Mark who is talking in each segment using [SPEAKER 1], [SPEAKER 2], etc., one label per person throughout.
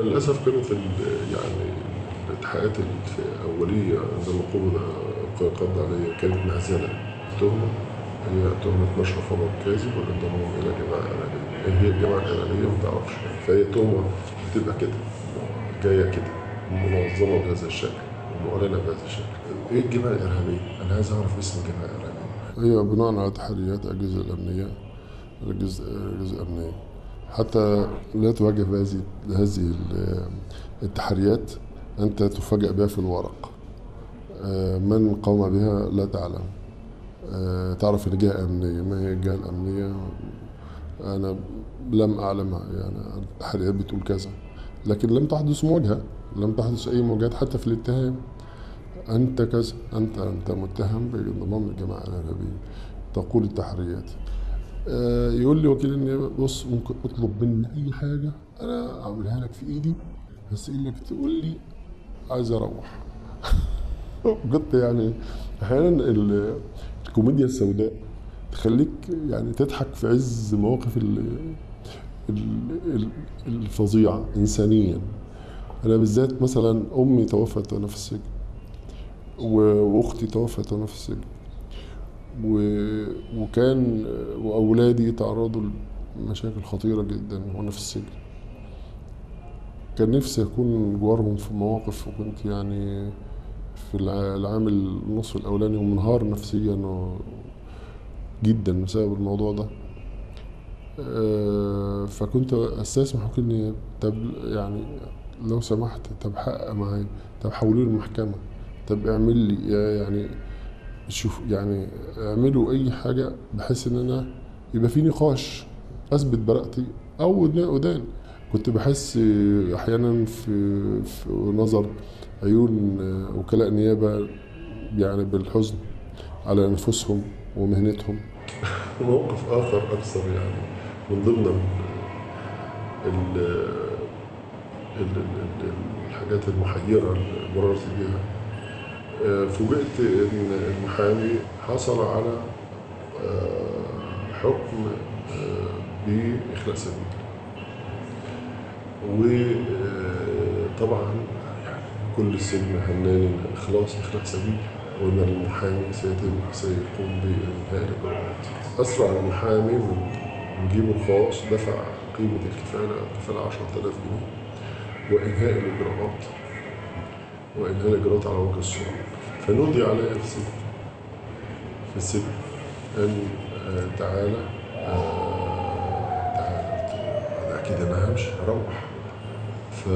[SPEAKER 1] للاسف كانت ال- يعني الاتحادات الاوليه عندما قبض قبض عليه كانت مهزله تهمه هي تهمه نشر خبر كاذب والانضمام الى جماعه ارهابيه ايه هي الجماعه الارهابيه ما تعرفش فهي تهمه بتبقى كده جايه كده منظمه بهذا الشكل ومعلنه بهذا الشكل ايه الجماعه الارهابيه؟ انا عايز اعرف اسم الجماعه الارهابيه هي بناء على تحريات الاجهزه الامنيه الاجهزه الأجهزة الامنيه حتى لا تواجه بهذه هذه ال- التحريات انت تفاجأ بها في الورق آه، من قام بها لا تعلم آه، تعرف ان جهه امنيه ما هي الجهه الامنيه انا لم اعلمها يعني التحريات بتقول كذا لكن لم تحدث مواجهه لم تحدث اي مواجهات حتى في الاتهام انت كذا انت انت متهم بانضمام للجماعه الارهابيه تقول التحريات آه، يقول لي وكيل النيابه بص ممكن اطلب مني اي حاجه انا اعملها لك في ايدي بس انك تقول لي عايز اروح بجد يعني احيانا ال- الكوميديا السوداء تخليك يعني تضحك في عز مواقف ال- ال- ال- الفظيعه انسانيا انا بالذات مثلا امي توفت وانا في السجن و- واختي توفت وانا في السجن و- وكان واولادي تعرضوا لمشاكل خطيره جدا وانا في السجن كان نفسي اكون جوارهم في مواقف وكنت يعني في الع- العام النصف الاولاني ومنهار نفسيا و- جدا بسبب الموضوع ده آه، فكنت استسمح وكيل النيابه طب يعني لو سمحت طب حقق معايا طب حولوا لي المحكمه طب اعمل لي يعني شوف يعني اعملوا اي حاجه بحيث ان انا يبقى في نقاش اثبت براءتي او ودان- ودان كنت بحس احيانا في في نظر عيون وكلاء النيابه يعني بالحزن على انفسهم ومهنتهم موقف اخر اكثر يعني من ضمن ال ال ال- ال- الحاجات المحيره اللي مررت بيها آه، فوجئت ان المحامي حصل على آه، حكم آه، باخلاء سبيل وطبعا يعني كل السجن هناني إن خلاص اخلاء سبيل وان المحامي سيتم سيقوم بانهاء الاجراءات اسرع المحامي من من جيبه الخاص دفع قيمه الكفاله الكفاله 10000 جنيه وانهاء الاجراءات وانهاء الاجراءات على وجه السرعه فنودي علي في السجن في السجن ان آه، تعالى آه، تعالى قلت له، انا اكيد انا همشي هروح ف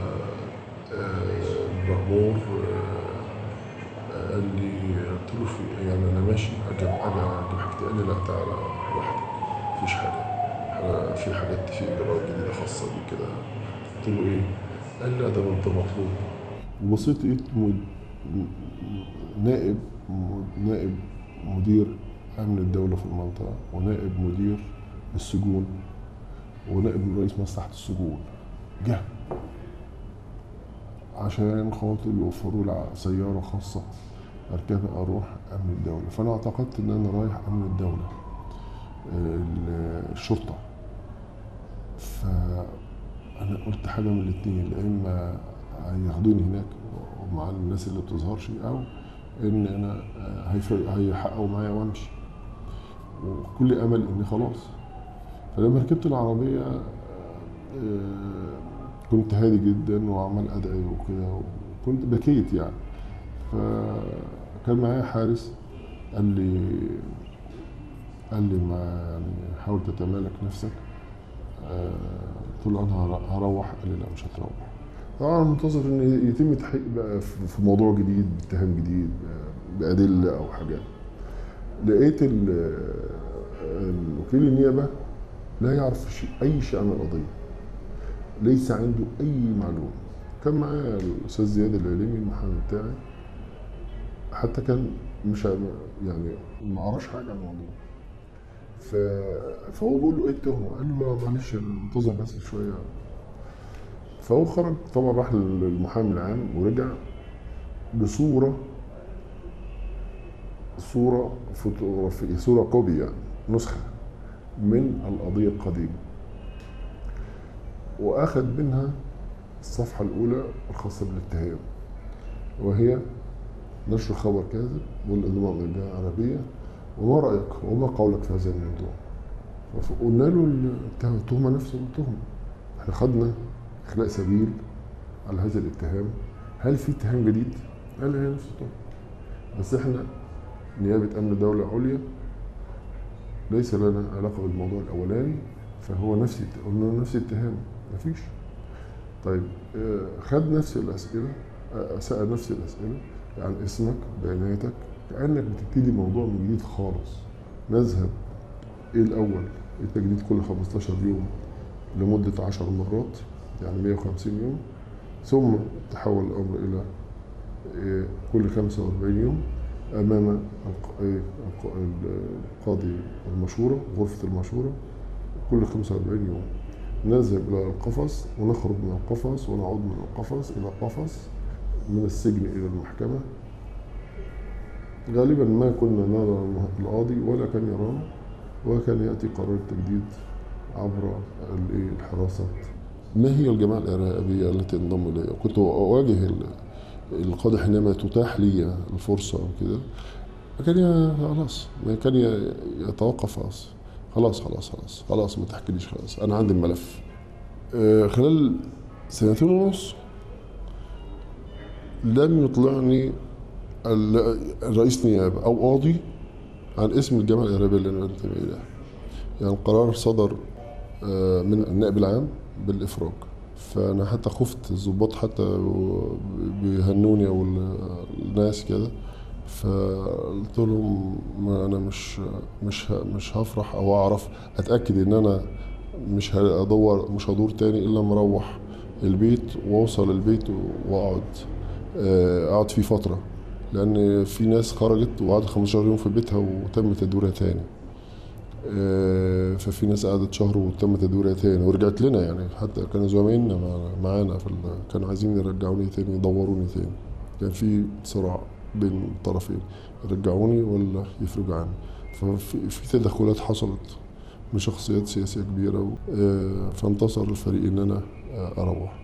[SPEAKER 1] آه، المأمور آه، قال لي قلت له في يعني انا ماشي اجي اجي اجيب حاجتي قال لي لا تعالى لوحدك مفيش حاجه احنا في حاجات في اجراءات جديده خاصه بي كده قلت له ايه؟ قال لي لا ده انت مطلوب وبصيت لقيت مد- م- نائب م- نائب مدير امن الدوله في المنطقه ونائب مدير السجون ونائب رئيس مصلحه السجون جه عشان خاطر يوفروا لي سياره خاصه اركبها اروح امن الدوله فانا اعتقدت ان انا رايح امن الدوله ال- الشرطه فانا قلت حاجه من الاثنين يا اما هياخدوني هناك مع الناس اللي بتظهرش او ان انا هيفرق- هيحققوا معايا وامشي وكل امل اني خلاص فلما ركبت العربيه آه، كنت هادي جدا وعمال ادعي وكده وكنت بكيت يعني فكان معايا حارس قال لي قال لي ما يعني حاول تتمالك نفسك آه، قلت له انا هر- هروح قال لي لا مش هتروح طبعا منتظر ان يتم تحقيق بقى في في موضوع جديد باتهام جديد ب- بادله او حاجات لقيت ال- الوكيل النيابه لا يعرف شيء اي شيء عن القضيه ليس عنده اي معلومه كان معايا الاستاذ زياد العليمي المحامي بتاعي حتى كان مش عم- يعني ما قراش حاجه عن الموضوع ف... فهو بيقول له ايه التهمه؟ قال له لا معلش انتظر بس شويه فهو خرج طبعا راح للمحامي العام ورجع بصوره صوره فوتوغرافيه صوره كوبي يعني نسخه من القضيه القديمه واخذ منها الصفحة الأولى الخاصة بالاتهام وهي نشر خبر كاذب والانضمام للجهة العربية وما رأيك وما قولك في هذا الموضوع فقلنا له التهمة نفس التهمة احنا خدنا إخلاء سبيل على هذا الاتهام هل في اتهام جديد؟ قال هي نفس التهمة بس احنا نيابة أمن دولة عليا ليس لنا علاقة بالموضوع الأولاني فهو نفس قلنا نفس الاتهام مفيش طيب آه، خد نفس الأسئلة آه، سأل نفس الأسئلة عن اسمك بياناتك كأنك بتبتدي موضوع من جديد خالص نذهب إيه الأول التجديد كل 15 يوم لمدة 10 مرات يعني 150 يوم ثم تحول الأمر إلى إيه، كل 45 يوم أمام الق- إيه، الق- القاضي المشورة غرفة المشورة كل 45 يوم نذهب إلى القفص ونخرج من القفص ونعود من القفص إلى القفص من السجن إلى المحكمة غالبا ما كنا نرى القاضي ولا كان يرانا وكان يأتي قرار التجديد عبر الإيه الحراسة ما هي الجماعة الإرهابية التي انضم إليها؟ كنت أواجه ال- القاضي حينما تتاح لي الفرصة أو كده كان ي- خلاص ما كان ي- يتوقف خلاص خلاص خلاص خلاص خلاص ما تحكيليش خلاص أنا عندي الملف آه، خلال سنتين ونص لم يطلعني ال- رئيس نيابة أو قاضي عن اسم الجامعة الإرهابية اللي أنا بنتمي إليها يعني القرار صدر آه، من النائب العام بالإفراج فأنا حتى خفت الضباط حتى و- بيهنوني أو ال- الناس كده فقلت لهم ما أنا مش مش ه- مش هفرح أو أعرف أتأكد إن أنا مش هدور مش هدور تاني إلا لما أروح البيت وأوصل البيت وأقعد آه، أقعد فيه فترة لأن في ناس خرجت وقعدت 15 يوم في بيتها وتم تدويرها تاني آه، ففي ناس قعدت شهر وتم تدويرها تاني ورجعت لنا يعني حتى كانوا زمايلنا مع- معانا في ال- كانوا عايزين يرجعوني تاني يدوروني تاني كان في صراع بين الطرفين يرجعوني ولا يفرجوا عني ففي في تدخلات حصلت من شخصيات سياسية كبيرة و- آه، فانتصر الفريق إن أنا آه، أروح